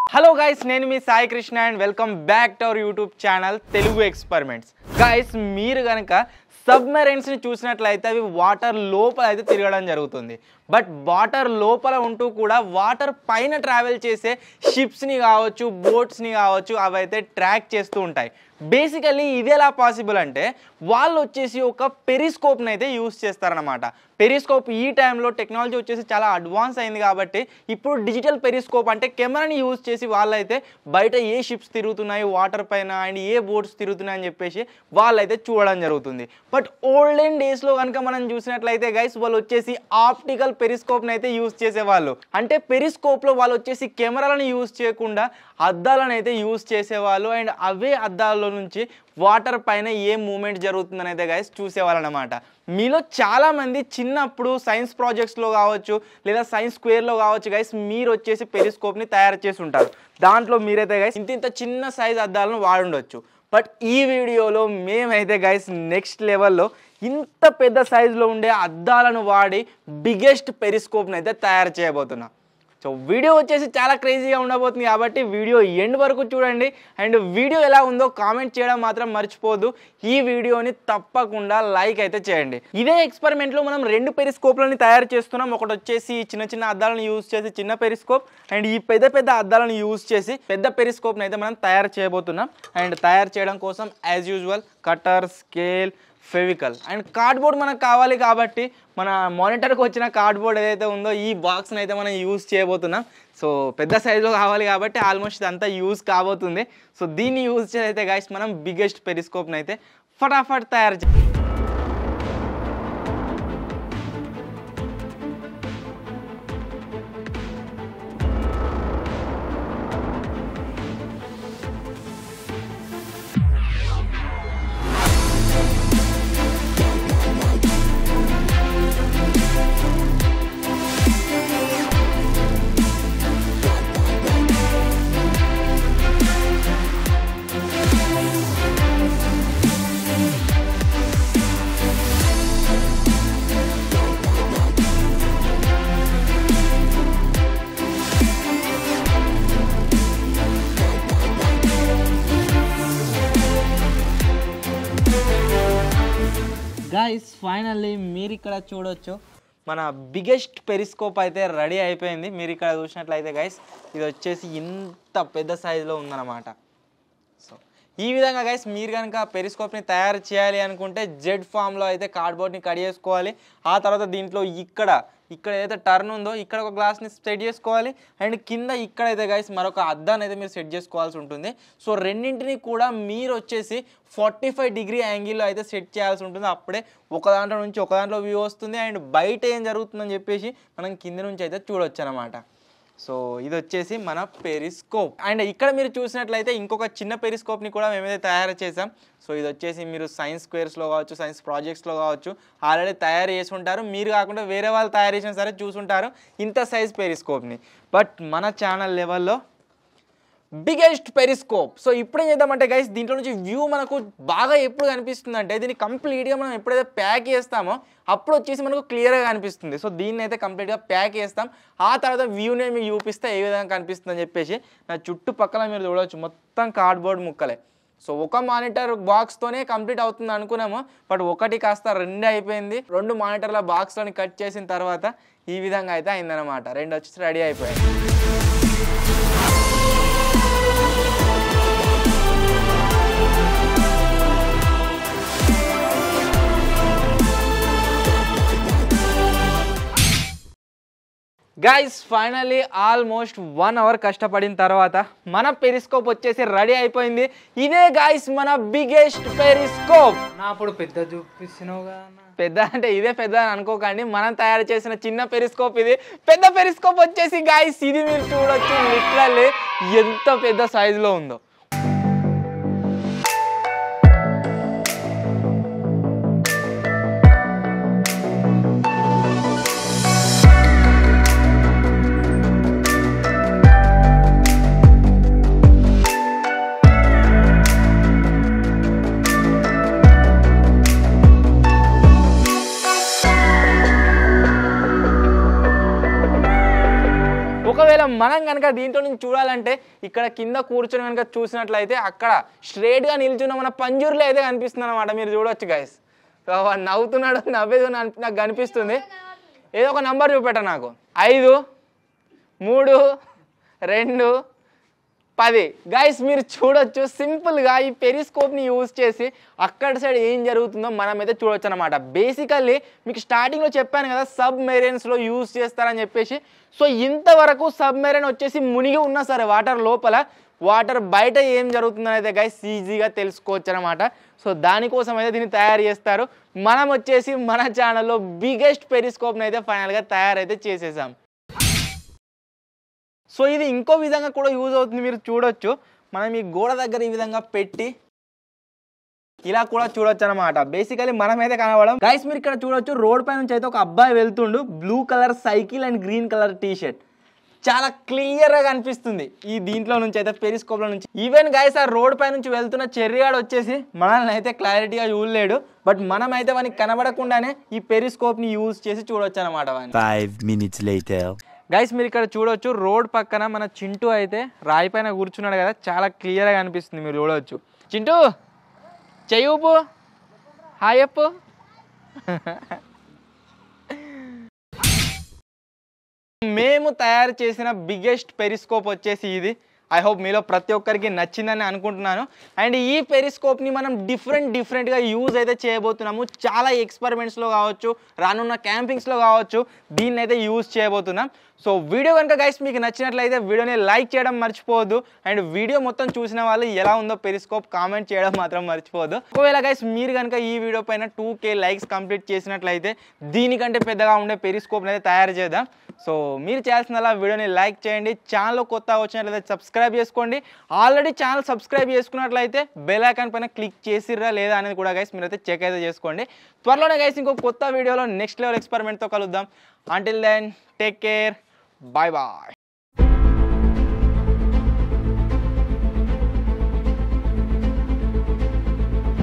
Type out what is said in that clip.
Hello guys నేను మీ Sai Krishna and welcome back to our YouTube channel Telugu experiments guys మీరు కనుక సబ్మెరైన్స్ని చూసినట్లయితే అవి వాటర్ లోపల అయితే తిరగడం జరుగుతుంది బట్ వాటర్ లోపల ఉంటూ కూడా వాటర్ పైన ట్రావెల్ చేసే షిప్స్ని కావచ్చు బోట్స్ని కావచ్చు అవి అయితే ట్రాక్ చేస్తూ ఉంటాయి బేసికల్లీ ఇది ఎలా పాసిబుల్ అంటే వాళ్ళు వచ్చేసి ఒక పెరిస్కోప్ని అయితే యూస్ చేస్తారనమాట పెరిస్కోప్ ఈ టైంలో టెక్నాలజీ వచ్చేసి చాలా అడ్వాన్స్ అయింది కాబట్టి ఇప్పుడు డిజిటల్ పెరిస్కోప్ అంటే కెమెరాని యూజ్ చేసి వాళ్ళైతే బయట ఏ షిప్స్ తిరుగుతున్నాయి వాటర్ పైన అండ్ ఏ బోట్స్ తిరుగుతున్నాయి అని చెప్పేసి వాళ్ళైతే చూడడం జరుగుతుంది బట్ ఓల్డెన్ డేస్లో కనుక మనం చూసినట్లయితే గైస్ వాళ్ళు వచ్చేసి ఆప్టికల్ పెరిస్కోప్ని అయితే యూజ్ చేసేవాళ్ళు అంటే పెరిస్కోప్లో వాళ్ళు వచ్చేసి కెమెరాలను యూజ్ చేయకుండా అద్దాలను అయితే యూజ్ చేసేవాళ్ళు అండ్ అవే అద్దాలలో నుంచి వాటర్ పైన ఏ మూమెంట్ జరుగుతుందని అయితే గైస్ చూసేవాళ్ళనమాట మీలో చాలామంది చిన్నప్పుడు సైన్స్ ప్రాజెక్ట్స్లో కావచ్చు లేదా సైన్స్ స్క్వేర్లో కావచ్చు గైస్ మీరు వచ్చేసి పెరిస్కోప్ని తయారు చేసి ఉంటారు దాంట్లో మీరైతే గైస్ ఇంత ఇంత చిన్న సైజ్ అద్దాలను వాడుండొచ్చు బట్ ఈ వీడియోలో మేమైతే గైస్ నెక్స్ట్ లెవెల్లో ఇంత పెద్ద సైజులో ఉండే అద్దాలను వాడి బిగ్గెస్ట్ పెరిస్కోప్ని అయితే తయారు చేయబోతున్నాం సో వీడియో వచ్చేసి చాలా క్రేజీగా ఉండబోతుంది కాబట్టి వీడియో ఎండ్ వరకు చూడండి అండ్ వీడియో ఎలా ఉందో కామెంట్ చేయడం మాత్రం మర్చిపోదు ఈ వీడియోని తప్పకుండా లైక్ అయితే చేయండి ఇదే ఎక్స్పెరిమెంట్లో మనం రెండు పెరిస్కోప్లని తయారు చేస్తున్నాం ఒకటి వచ్చేసి చిన్న చిన్న అద్దాలను యూజ్ చేసి చిన్న పెరిస్కోప్ అండ్ ఈ పెద్ద పెద్ద అద్దాలను యూజ్ చేసి పెద్ద పెరిస్కోప్ని అయితే మనం తయారు చేయబోతున్నాం అండ్ తయారు చేయడం కోసం as usual cutter scale Fevicol and cardboard మనకు కావాలి కాబట్టి మన మానిటర్కి వచ్చిన కార్డ్బోర్డ్ ఏదైతే ఉందో ఈ బాక్స్ని అయితే మనం యూజ్ చేయబోతున్నాం సో పెద్ద సైజులో కావాలి కాబట్టి ఆల్మోస్ట్ ఇదంతా యూజ్ కాబోతుంది సో దీన్ని యూజ్ చేసి అయితే గాయస్ మనం బిగ్గెస్ట్ పెరిస్కోప్ని అయితే ఫటాఫట్ తయారు చే గైస్ ఫైనల్లీ మీరు ఇక్కడ చూడొచ్చు మన బిగ్గెస్ట్ పెరిస్కోప్ అయితే రెడీ అయిపోయింది మీరు ఇక్కడ చూసినట్లయితే గైస్ ఇది వచ్చేసి ఇంత పెద్ద సైజులో ఉందన్నమాట సో ఈ విధంగా గైస్ మీరు కనుక పెరిస్కోప్ని తయారు చేయాలి అనుకుంటే జెడ్ ఫామ్లో అయితే కార్డ్బోర్డ్ని కట్ చేసుకోవాలి ఆ తర్వాత దీంట్లో ఇక్కడ ఇక్కడ ఏదైతే టర్న్ ఉందో ఇక్కడ ఒక గ్లాస్ని సెట్ చేసుకోవాలి అండ్ కింద ఇక్కడైతే గైస్ మరొక అద్దాన్ని అయితే మీరు సెట్ చేసుకోవాల్సి ఉంటుంది సో రెండింటిని కూడా మీరు వచ్చేసి ఫార్టీ ఫైవ్ డిగ్రీ యాంగిల్లో అయితే సెట్ చేయాల్సి ఉంటుంది అప్పుడే ఒక దాంట్లో నుంచి ఒక దాంట్లో వ్యూ వస్తుంది అండ్ బయట ఏం జరుగుతుందని చెప్పేసి మనం కింద నుంచి అయితే చూడొచ్చు అనమాట సో ఇది వచ్చేసి మన పెరిస్కోప్ అండ్ ఇక్కడ మీరు చూసినట్లయితే ఇంకొక చిన్న పెరిస్కోప్ని కూడా మేమైతే తయారు చేసాం సో ఇది వచ్చేసి మీరు సైన్స్ స్క్వేర్స్లో కావచ్చు సైన్స్ ప్రాజెక్ట్స్లో కావచ్చు ఆల్రెడీ తయారు చేసి ఉంటారు మీరు కాకుండా వేరే వాళ్ళు తయారు చేసినా సరే చూసుంటారు ఇంత సైజ్ పెరిస్కోప్ని బట్ మన ఛానల్ లెవెల్లో బిగ్గెస్ట్ పెరిస్కోప్ సో ఇప్పుడు ఏం చేద్దామంటే గైస్ దీంట్లో నుంచి వ్యూ మనకు బాగా ఎప్పుడు కనిపిస్తుంది అంటే దీన్ని కంప్లీట్గా మనం ఎప్పుడైతే ప్యాక్ చేస్తామో అప్పుడు వచ్చేసి మనకు క్లియర్గా కనిపిస్తుంది సో దీన్ని అయితే కంప్లీట్గా ప్యాక్ చేస్తాం ఆ తర్వాత వ్యూని మీకు చూపిస్తే ఏ విధంగా కనిపిస్తుంది అని చెప్పేసి నా చుట్టుపక్కల మీరు చూడవచ్చు మొత్తం కార్డ్బోర్డ్ ముక్కలే సో ఒక మానిటర్ బాక్స్తోనే కంప్లీట్ అవుతుంది అనుకున్నాము బట్ ఒకటి కాస్త రెండు అయిపోయింది రెండు మానిటర్ల బాక్స్తోని కట్ చేసిన తర్వాత ఈ విధంగా అయితే అయిందనమాట రెండు వచ్చేసి రెడీ అయిపోయాయి guys finally almost one hour కష్టపడిన తర్వాత మన పెరిస్కోప్ వచ్చేసి రెడీ అయిపోయింది ఇదే గైస్ మన బిగ్గెస్ట్ పెరిస్కోప్ నా అప్పుడు పెద్ద చూపిస్తున్నావుగా అన్న. పెద్ద అంటే ఇదే పెద్ద అని అనుకోకండి మనం తయారు చేసిన చిన్న పెరిస్కోప్ ఇది పెద్ద పెరిస్కోప్ వచ్చేసి గాయస్ ఇది మీరు చూడొచ్చు లిటరల్లీ ఎంత పెద్ద సైజులో ఉందో ఒకవేళ మనం కనుక దీంట్లో నుంచి చూడాలంటే ఇక్కడ కింద కూర్చొని కనుక చూసినట్లయితే అక్కడ స్ట్రేట్గా నిల్చున్న మన పంజూరులో అయితే కనిపిస్తుంది అనమాట మీరు చూడొచ్చు గైస్ వాడు నవ్వుతున్నాడు నవ్వేది నాకు నాకు కనిపిస్తుంది ఏదో ఒక నంబర్ చూపెట్ట నాకు ఐదు మూడు రెండు పది గైస్ మీరు చూడొచ్చు సింపుల్గా ఈ పెరిస్కోప్ని యూజ్ చేసి అక్కడ సైడ్ ఏం జరుగుతుందో మనం అయితే చూడొచ్చు అనమాట బేసికల్లీ మీకు స్టార్టింగ్లో చెప్పాను కదా సబ్ మెరైన్స్లో యూజ్ చేస్తారని చెప్పేసి సో ఇంతవరకు సబ్ మెరైన్ వచ్చేసి మునిగి ఉన్నా సరే వాటర్ లోపల వాటర్ బయట ఏం జరుగుతుందని అయితే గైస్ ఈజీగా తెలుసుకోవచ్చు అనమాట సో దానికోసం అయితే దీన్ని తయారు చేస్తారు మనం వచ్చేసి మన ఛానల్లో బిగ్గెస్ట్ పెరిస్కోప్ని అయితే ఫైనల్గా తయారైతే చేసేసాం సో ఇది ఇంకో విధంగా కూడా యూజ్ అవుతుంది మీరు చూడొచ్చు మనం ఈ గోడ దగ్గర ఈ విధంగా పెట్టి ఇలా కూడా చూడొచ్చు అనమాట బేసికలీ మనమైతే కనబడం గైస్ మీరు ఇక్కడ చూడొచ్చు రోడ్ పై నుంచి అయితే ఒక అబ్బాయి వెళ్తుండు blue colour cycle and green colour T shirt చాలా క్లియర్గా కనిపిస్తుంది ఈ దీంట్లో నుంచి అయితే పెరిస్కోప్లో నుంచి ఈవెన్ గైస్ ఆ రోడ్ పై నుంచి వెళ్తున్న చెర్రిగాడు వచ్చేసి మనల్ని అయితే క్లారిటీగా చూడలేడు బట్ మనం అయితే వానికి కనబడకుండానే ఈ పెరిస్కోప్ని యూజ్ చేసి చూడొచ్చు అనమాట వాడిని Five minutes later. గైస్ మీరు ఇక్కడ చూడొచ్చు రోడ్ పక్కన మన చింటూ అయితే రాయి పైన కూర్చున్నాడు కదా చాలా క్లియర్గా అనిపిస్తుంది మీరు చూడవచ్చు చింటూ చెయ్యి ఊపు హాయ్ అప్పు మేము తయారు చేసిన బిగ్గెస్ట్ పెరిస్కోప్ వచ్చేసి ఇది ఐ హోప్ మీలో ప్రతి ఒక్కరికి నచ్చిందని అనుకుంటున్నాను అండ్ ఈ పెరిస్కోప్ని మనం డిఫరెంట్ డిఫరెంట్గా యూజ్ అయితే చేయబోతున్నాము చాలా ఎక్స్పెరిమెంట్స్లో కావచ్చు రానున్న క్యాంపింగ్స్లో కావచ్చు దీన్ని అయితే యూజ్ చేయబోతున్నాం సో వీడియో కనుక గైస్ మీకు నచ్చినట్లయితే వీడియోని లైక్ చేయడం మర్చిపోవద్దు అండ్ వీడియో మొత్తం చూసిన వాళ్ళు ఎలా ఉందో పెరిస్కోప్ కామెంట్ చేయడం మాత్రం మర్చిపోవద్దు ఒకవేళ గైస్ మీరు కనుక ఈ వీడియో పైన టూ కే లైక్స్ కంప్లీట్ చేసినట్లయితే దీనికంటే పెద్దగా ఉండే పెరిస్కోప్ని అయితే తయారు చేద్దాం సో మీరు చేయాల్సిన వీడియోని లైక్ చేయండి ఛానల్ కొత్తగా వచ్చినట్లయితే సబ్స్క్రైబ్ చేసుకోండి ఆల్రెడీ ఛానల్ సబ్స్క్రైబ్ చేసుకున్నట్లయితే బెల్ ఐకాన్ పైన క్లిక్ చేసిర్రా లేదా అనేది కూడా గైస్ మీరైతే చెక్ అయితే చేసుకోండి త్వరలోనే గైస్ ఇంకో కొత్త వీడియోలో నెక్స్ట్ లెవెల్ ఎక్స్పెరిమెంట్తో కలుద్దాం until then take care bye bye